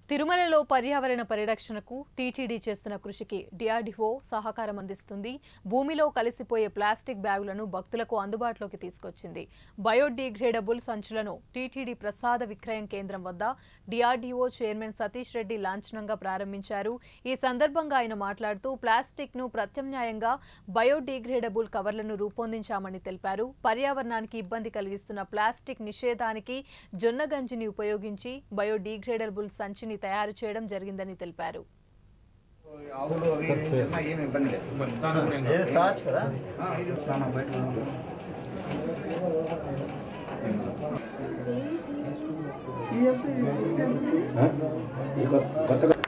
తిరుమలలో పర్యావరణ పరిరక్షణకు టీటీడీ చేస్తున్న కృషికి డిఆర్డీఓ సహకారం అందిస్తుంది భూమిలో కలిసిపోయే ప్లాస్టిక్ బ్యాగులను భక్తులకు అందుబాటులోకి తీసుకొచ్చింది బయోడిగ్రేడబుల్ సంచులను టీటీడీ ప్రసాద విక్రయం కేంద్రం వద్ద డిఆర్డీఓ చైర్మన్ సతీష్ రెడ్డి లాంఛనంగా ప్రారంభించారు ఈ సందర్భంగా ఆయన మాట్లాడుతూ ప్లాస్టిక్ ను ప్రత్యామ్నాయంగా బయోడిగ్రేడబుల్ కవర్లను రూపొందించామని తెలిపారు పర్యావరణానికి ఇబ్బంది కలిగిస్తున్న ప్లాస్టిక్ నిషేధానికి జొన్న గంజిని ఉపయోగించి బయోడిగ్రేడబుల్ సంచిని తయారు చేయడం జరిగిందని తెలిపారు ఆవులు అవి ఇవి తిన్నా ఏమి ఇబ్బంది లేదు ఏ స్టార్చ్ కదా ఆ, ఇది చాలా బయట ఉంది. కొత్తగా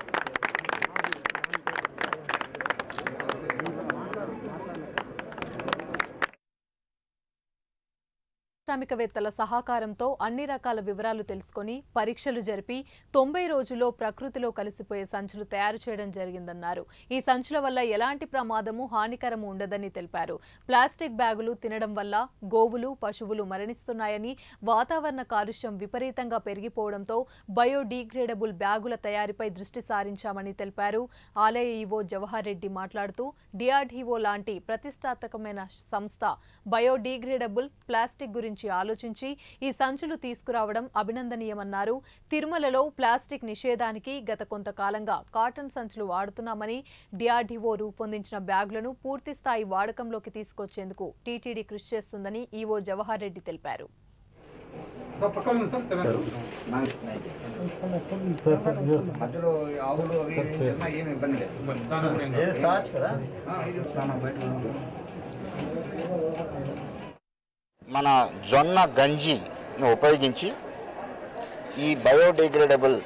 పారిశ్రామికవేత్తల సహకారంతో అన్ని రకాల వివరాలు తెలుసుకొని పరీక్షలు జరిపి తొంభై రోజుల్లో ప్రకృతిలో కలిసిపోయే సంచులు తయారు చేయడం జరిగిందన్నారు ఈ సంచుల వల్ల ఎలాంటి ప్రమాదము హానికరము ఉండదని తెలిపారు ప్లాస్టిక్ బ్యాగులు తినడం వల్ల గోవులు పశువులు మరణిస్తున్నాయని వాతావరణ కాలుష్యం విపరీతంగా పెరిగిపోవడంతో బయోడీగ్రేడబుల్ బ్యాగుల తయారీపై దృష్టి సారించామని తెలిపారు ఆలయ ఈవో జవహర్ రెడ్డి మాట్లాడుతూ డిఆర్డీఓ లాంటి ప్రతిష్టాత్మకమైన సంస్థ బయోడీగ్రేడబుల్ ప్లాస్టిక్ గురించి ఆలోచించి ఈ సంచులు తీసుకురావడం అభినందనీయమన్నారు తిరుమలలో ప్లాస్టిక్ నిషేధానికి గత కొంతకాలంగా కాటన్ సంచులు వాడుతున్నామని డిఆర్డీఓ రూపొందించిన బ్యాగులను పూర్తి స్థాయి వాడకంలోకి తీసుకొచ్చేందుకు టీటీడీ కృషి చేస్తుందని ఈవో జవహర్ రెడ్డి తెలిపారు మధ్యలో ఆవులు అవి ఇవి తిన్నా ఏమి ఇబ్బంది లేదు ఏ స్టార్చ్ కదా ఆ, ఇది చాలా బయట ఉంది. మన జొన్న గంజిని ఉపయోగించి ఈ బయోడిగ్రేడబుల్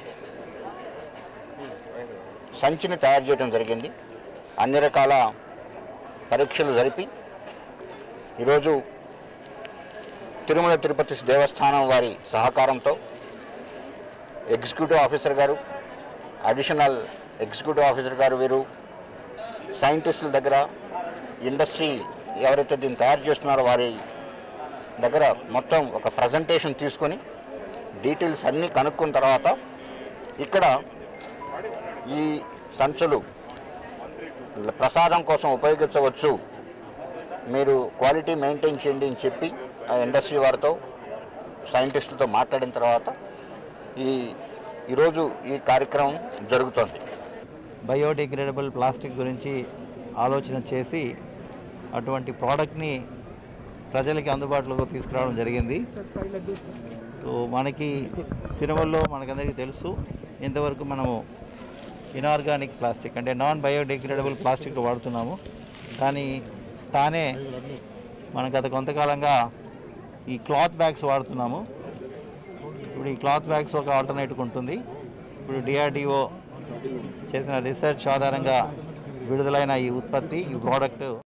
సంచిని తయారు చేయడం జరిగింది అన్ని రకాల పరీక్షలు జరిపి ఈరోజు తిరుమల తిరుపతి దేవస్థానం వారి సహకారంతో ఎగ్జిక్యూటివ్ ఆఫీసర్ గారు అడిషనల్ ఎగ్జిక్యూటివ్ ఆఫీసర్ గారు వీరు సైంటిస్టుల దగ్గర ఇండస్ట్రీ ఎవరైతే దీన్ని తయారు చేస్తున్నారో వారి దగ్గర మొత్తం ఒక ప్రజెంటేషన్ తీసుకొని డీటెయిల్స్ అన్నీ కనుక్కున్న తర్వాత ఇక్కడ ఈ సంచులు ప్రసాదం కోసం ఉపయోగించవచ్చు మీరు క్వాలిటీ మెయింటైన్ చేయండి అని చెప్పి ఆ ఇండస్ట్రీ వారితో సైంటిస్టులతో మాట్లాడిన తర్వాత ఈ ఈరోజు ఈ కార్యక్రమం జరుగుతోంది బయోడిగ్రేడబుల్ ప్లాస్టిక్ గురించి ఆలోచన చేసి అటువంటి ప్రోడక్ట్ని ప్రజలకి అందుబాటులోకి తీసుకురావడం జరిగింది సో మనకి తిరుమలలో మనకందరికీ తెలుసు ఇంతవరకు మనము ఇనార్గానిక్ ప్లాస్టిక్ అంటే నాన్ బయోడిగ్రేడబుల్ ప్లాస్టిక్ వాడుతున్నాము కానీ స్థానే మనం గత కొంతకాలంగా ఈ క్లాత్ బ్యాగ్స్ వాడుతున్నాము ఇప్పుడు ఈ క్లాత్ బ్యాగ్స్ ఒక ఆల్టర్నేటివ్ ఉంటుంది ఇప్పుడు డిఆర్డిఓ చేసిన రీసెర్చ్ ఆధారంగా విడుదలైన ఈ ఉత్పత్తి ఈ ప్రోడక్ట్